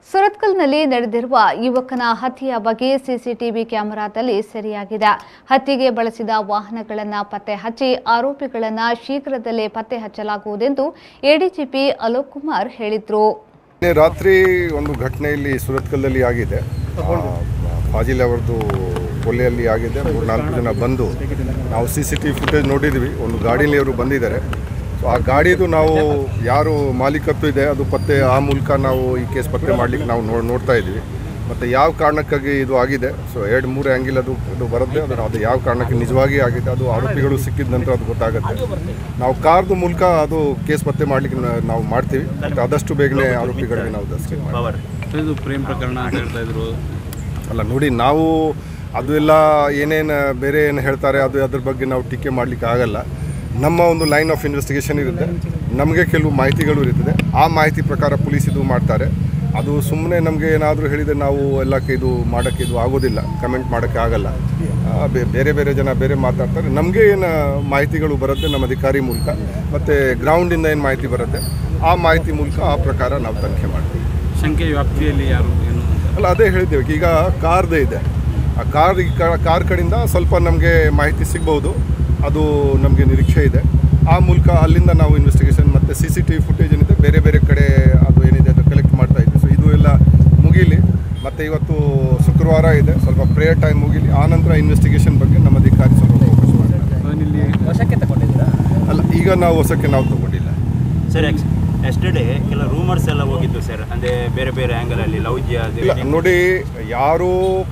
ಸುರತ್ಕಲ್ನಲ್ಲಿ ನಡೆದಿರುವ ಯುವಕನ ಹತ್ಯೆಯ ಬಗ್ಗೆ ಸಿಸಿಟಿವಿ ಕ್ಯಾಮೆರಾದಲ್ಲಿ ಸೆರೆಯಾಗಿದೆ ಹತ್ಯೆಗೆ ಬಳಸಿದ ವಾಹನಗಳನ್ನು ಪತ್ತೆ ಹಚ್ಚಿ ಆರೋಪಿಗಳನ್ನು ಶೀಘ್ರದಲ್ಲೇ ಪತ್ತೆ ಹಚ್ಚಲಾಗುವುದೆಂದು ಎಡಿಜಿಪಿ ಅಲೋಕ್ ಕುಮಾರ್ ಹೇಳಿದರು ನಿನ್ನೆ ರಾತ್ರಿ ಒಂದು ಘಟನೆ ಇಲ್ಲಿ ಸುರತ್ಕಲ್ದಲ್ಲಿ ಆಗಿದೆ ಆ, ಫಾಜಿಲ್ ಅವರದ್ದು ಕೊಲೆಯಲ್ಲಿ ಆಗಿದೆ ಮೂರು ನಾಲ್ಕು ಜನ ಬಂದು ನಾವು ಸಿ ಸಿ ಟಿ ಫುಟೇಜ್ ನೋಡಿದ್ವಿ ಒಂದು ಗಾಡೀಲಿ ಅವರು ಬಂದಿದ್ದಾರೆ ಸೊ ಆ ಗಾಡಿದು ನಾವು ಯಾರು ಮಾಲೀಕತ್ವ ಇದೆ ಅದು ಪತ್ತೆ ಆ ಮೂಲಕ ನಾವು ಈ ಕೇಸ್ ಪತ್ತೆ ಮಾಡಲಿಕ್ಕೆ ನಾವು ನೋ ನೋಡ್ತಾ ಇದ್ವಿ ಮತ್ತು ಯಾವ ಕಾರಣಕ್ಕಾಗಿ ಇದು ಆಗಿದೆ ಸೊ ಎರಡು ಮೂರು ಆ್ಯಂಗಿಲ್ ಅದು ಅದು ಬರುತ್ತೆ ಅದು ಅದು ಯಾವ ಕಾರಣಕ್ಕೆ ನಿಜವಾಗಿ ಆಗಿದೆ ಅದು ಆರೋಪಿಗಳು ಸಿಕ್ಕಿದ ನಂತರ ಅದು ಗೊತ್ತಾಗುತ್ತೆ ನಾವು ಕಾರ್ದು ಮೂಲಕ ಅದು ಕೇಸ್ ಪತ್ತೆ ಮಾಡಲಿಕ್ಕೆ ನಾವು ಮಾಡ್ತೀವಿ ಮತ್ತು ಆದಷ್ಟು ಬೇಗನೆ ಆರೋಪಿಗಳಿಗೆ ನಾವು ದಸ್ತಿ ಮಾಡ್ತೀವಿ ಇದು ಪ್ರೇಮ್ ಪ್ರಕರಣ ಅಂತ ಹೇಳ್ತಾ ಇದ್ರು ಅಲ್ಲ ನೋಡಿ ನಾವು ಅದು ಎಲ್ಲ ಏನೇನು ಬೇರೆ ಏನು ಹೇಳ್ತಾರೆ ಅದು ಅದ್ರ ಬಗ್ಗೆ ನಾವು ಟೀಕೆ ಮಾಡಲಿಕ್ಕೆ ಆಗಲ್ಲ ನಮ್ಮ ಒಂದು ಲೈನ್ ಆಫ್ ಇನ್ವೆಸ್ಟಿಗೇಷನ್ ಇರುತ್ತೆ ನಮಗೆ ಕೆಲವು ಮಾಹಿತಿಗಳು ಇರ್ತದೆ ಆ ಮಾಹಿತಿ ಪ್ರಕಾರ ಪೊಲೀಸ್ ಇದು ಮಾಡ್ತಾರೆ ಅದು ಸುಮ್ಮನೆ ನಮಗೆ ಏನಾದರೂ ಹೇಳಿದರೆ ನಾವು ಎಲ್ಲಕ್ಕೆ ಇದು ಮಾಡೋಕ್ಕೆ ಇದು ಆಗೋದಿಲ್ಲ ಕಮೆಂಟ್ ಮಾಡೋಕ್ಕೆ ಆಗಲ್ಲ ಆ, ಬೇ- ಬೇರೆ ಬೇರೆ ಜನ ಬೇರೆ ಮಾತಾಡ್ತಾರೆ ನಮಗೆ ಏನು ಮಾಹಿತಿಗಳು ಬರುತ್ತೆ ನಮ್ಮ ಅಧಿಕಾರಿ ಮೂಲಕ ಮತ್ತು ಗ್ರೌಂಡಿಂದ ಏನು ಮಾಹಿತಿ ಬರುತ್ತೆ ಆ ಮಾಹಿತಿ ಮೂಲಕ ಆ ಪ್ರಕಾರ ನಾವು ತನಿಖೆ ಮಾಡ್ತೀವಿ ಶಂಕೆ ವ್ಯಾಪ್ತಿಯಲ್ಲಿ ಯಾರು ಏನು ಅಂತ ಅಲ್ಲ ಅದೇ ಹೇಳಿದ್ದೇವೆ ಈಗ ಕಾರ್ದೇ ಇದೆ ಆ ಕಾರ್ ಈ ಕ- ಕಾರ್ ಕಡೆಯಿಂದ ಸ್ವಲ್ಪ ನಮಗೆ ಮಾಹಿತಿ ಸಿಗ್ಬೋದು ಅದು ನಮಗೆ ನಿರೀಕ್ಷೆ ಇದೆ ಆ ಮೂಲಕ ಅಲ್ಲಿಂದ ನಾವು ಇನ್ವೆಸ್ಟಿಗೇಷನ್ ಮತ್ತು ಸಿ ಸಿ ಟಿ ವಿ ಫುಟೇಜ್ ಏನಿದೆ ಬೇರೆ ಬೇರೆ ಕಡೆ ಅದು ಏನಿದೆ ಅದು ಕಲೆಕ್ಟ್ ಮಾಡ್ತಾ ಇದ್ವಿ ಸೊ ಇದು ಎಲ್ಲ ಮುಗೀಲಿ ಮತ್ತು ಇವತ್ತು ಶುಕ್ರವಾರ ಇದೆ ಸ್ವಲ್ಪ ಪ್ರೇಯರ್ ಟೈಮ್ ಮುಗೀಲಿ ಆನಂತರ ಇನ್ವೆಸ್ಟಿಗೇಷನ್ ಬಗ್ಗೆ ನಮ್ಮ ಅಧಿಕಾರಿ ಸ್ವಲ್ಪ ಫೋಕಸ್ ಮಾಡ್ತಾರೆ ಅವನಿಲ್ಲಿ ವಶಕ್ಕೆ ತಗೊಂಡಿದ್ದೀರಾ ಅಲ್ಲ ಈಗ ನಾವು ಹೊಸಕ್ಕೆ ನಾವು ತಗೊಂಡಿಲ್ಲ ಸರ್ ಎಸ್ಟರ್ಡೇ ಕೆಲ ರೂಮರ್ಸ್ ಎಲ್ಲ ಹೋಗಿತ್ತು ಸರ್ ಅಂದರೆ ಬೇರೆ ಬೇರೆ ಆ್ಯಂಗಲಲ್ಲಿ ಲವ್ ಜಿಯಾದ ಇಲ್ಲ ನೋಡಿ ಯಾರು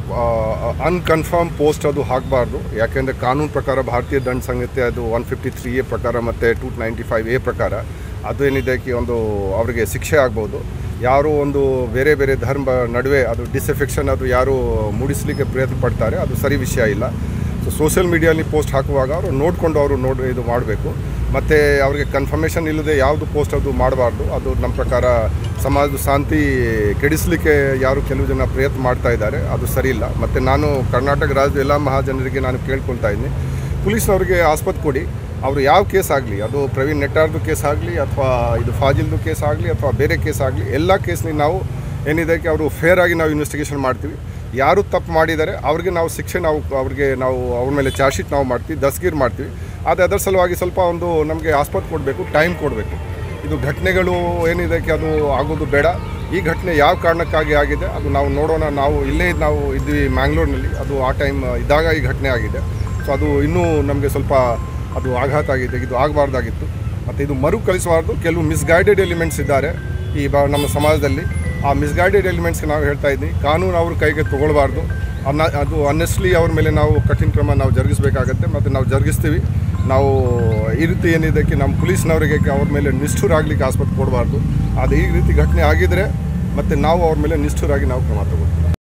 ಅನ್ಕನ್ಫರ್ಮ್ ಪೋಸ್ಟ್ ಅದು ಹಾಕಬಾರ್ದು ಯಾಕೆಂದರೆ ಕಾನೂನು ಪ್ರಕಾರ ಭಾರತೀಯ ದಂಡ ಸಂಹಿತೆ ಅದು ಒನ್ ಫಿಫ್ಟಿ ತ್ರೀ ಎ ಪ್ರಕಾರ ಮತ್ತು ಟೂ ನೈಂಟಿ ಫೈವ್ ಎ ಪ್ರಕಾರ ಅದು ಏನಿದೆ ಕಿ ಒಂದು ಅವರಿಗೆ ಶಿಕ್ಷೆ ಆಗ್ಬೋದು ಯಾರು ಒಂದು ಬೇರೆ ಬೇರೆ ಧರ್ಮ ನಡುವೆ ಅದು ಡಿಸ್ಎಫೆಕ್ಷನ್ ಅದು ಯಾರು ಮೂಡಿಸಲಿಕ್ಕೆ ಪ್ರಯತ್ನ ಪಡ್ತಾರೆ ಅದು ಸರಿ ವಿಷಯ ಇಲ್ಲ ಸೊ ಸೋಷಿಯಲ್ ಮೀಡಿಯಲ್ಲಿ ಪೋಸ್ಟ್ ಹಾಕುವಾಗ ಅವರು ನೋಡಿಕೊಂಡು ಅವರು ನೋಡಿ ಇದು ಮಾಡಬೇಕು ಮತ್ತು ಅವ್ರಿಗೆ ಕನ್ಫರ್ಮೇಷನ್ ಇಲ್ಲದೆ ಯಾವುದು ಪೋಸ್ಟ್ ಅದು ಮಾಡಬಾರ್ದು ಅದು ನಮ್ಮ ಪ್ರಕಾರ ಸಮಾಜದ ಶಾಂತಿ ಕೆಡಿಸಲಿಕ್ಕೆ ಯಾರು ಕೆಲವು ಜನ ಪ್ರಯತ್ನ ಮಾಡ್ತಾ ಇದ್ದಾರೆ ಅದು ಸರಿ ಇಲ್ಲ ಮತ್ತು ನಾನು ಕರ್ನಾಟಕ ರಾಜ್ಯದ ಎಲ್ಲ ಮಹಾಜನರಿಗೆ ನಾನು ಕೇಳ್ಕೊಳ್ತಾ ಇದ್ದೀನಿ ಪೊಲೀಸ್ನವ್ರಿಗೆ ಆಸ್ಪತ್ರೆ ಕೊಡಿ ಅವರು ಯಾವ ಕೇಸ್ ಆಗಲಿ ಅದು ಪ್ರವೀಣ್ ನೆಟ್ಟಾರ್ದು ಕೇಸ್ ಆಗಲಿ ಅಥವಾ ಇದು ಫಾಜಿಲ್ದು ಕೇಸ್ ಆಗಲಿ ಅಥವಾ ಬೇರೆ ಕೇಸ್ ಆಗಲಿ ಎಲ್ಲ ಕೇಸ್ನಿಗೆ ನಾವು ಏನಿದೆ ಅವರು ಫೇರ್ ಆಗಿ ನಾವು ಇನ್ವೆಸ್ಟಿಗೇಷನ್ ಮಾಡ್ತೀವಿ ಯಾರು ತಪ್ಪು ಮಾಡಿದ್ದಾರೆ ಅವ್ರಿಗೆ ನಾವು ಶಿಕ್ಷೆ ನಾವು ಅವ್ರಿಗೆ ನಾವು ಅವ್ರ ಮೇಲೆ ಚಾರ್ಜ್ ಶೀಟ್ ನಾವು ಮಾಡ್ತೀವಿ ದಸ್ಗೀರ್ ಮಾಡ್ತೀವಿ ಆದರೆ ಅದರ ಸಲುವಾಗಿ ಸ್ವಲ್ಪ ಒಂದು ನಮಗೆ ಆಸ್ಪತ್ರೆ ಕೊಡಬೇಕು ಟೈಮ್ ಕೊಡಬೇಕು ಇದು ಘಟನೆಗಳು ಏನಿದೆ ಕಿ ಅದು ಆಗೋದು ಬೇಡ ಈ ಘಟನೆ ಯಾವ ಕಾರಣಕ್ಕಾಗಿ ಆಗಿದೆ ಅದು ನಾವು ನೋಡೋಣ ನಾವು ಇಲ್ಲೇ ನಾವು ಇದ್ವಿ ಮ್ಯಾಂಗ್ಳೂರಿನಲ್ಲಿ ಅದು ಆ ಟೈಮ್ ಇದ್ದಾಗ ಈ ಘಟನೆ ಆಗಿದೆ ಸೊ ಅದು ಇನ್ನೂ ನಮಗೆ ಸ್ವಲ್ಪ ಅದು ಆಘಾತ ಆಗಿದೆ ಇದು ಆಗಬಾರ್ದಾಗಿತ್ತು ಮತ್ತು ಇದು ಮರುಕಳಿಸಬಾರ್ದು ಕೆಲವು ಮಿಸ್ಗೈಡೆಡ್ ಎಲಿಮೆಂಟ್ಸ್ ಇದ್ದಾರೆ ಈ ಬ ನಮ್ಮ ಸಮಾಜದಲ್ಲಿ ಆ ಮಿಸ್ಗೈಡೆಡ್ ಎಲಿಮೆಂಟ್ಸ್ಗೆ ನಾವು ಹೇಳ್ತಾ ಇದ್ದೀವಿ ಕಾನೂನು ಅವ್ರ ಕೈಗೆ ತೊಗೊಳ್ಬಾರ್ದು ಅನ್ನ ಅದು ಅನ್ನೆಸ್ಟ್ಲಿ ಅವ್ರ ಮೇಲೆ ನಾವು ಕಠಿಣ ಕ್ರಮ ನಾವು ಜರುಗಿಸಬೇಕಾಗತ್ತೆ ಮತ್ತು ನಾವು ಜರುಗಿಸ್ತೀವಿ ನಾವು ಈ ರೀತಿ ಏನಿದೆ ಕಿ ನಮ್ಮ ಪೊಲೀಸ್ನವರಿಗೆ ಅವ್ರ ಮೇಲೆ ನಿಷ್ಠುರ ಆಗಲಿಕ್ಕೆ ಆಸ್ಪತ್ರೆ ಕೊಡಬಾರ್ದು ಅದು ಈ ರೀತಿ ಘಟನೆ ಆಗಿದರೆ ಮತ್ತು ನಾವು ಅವ್ರ ಮೇಲೆ ನಿಷ್ಠುರಾಗಿ ನಾವು ಕ್ರಮ ತಗೊಳ್ತೀವಿ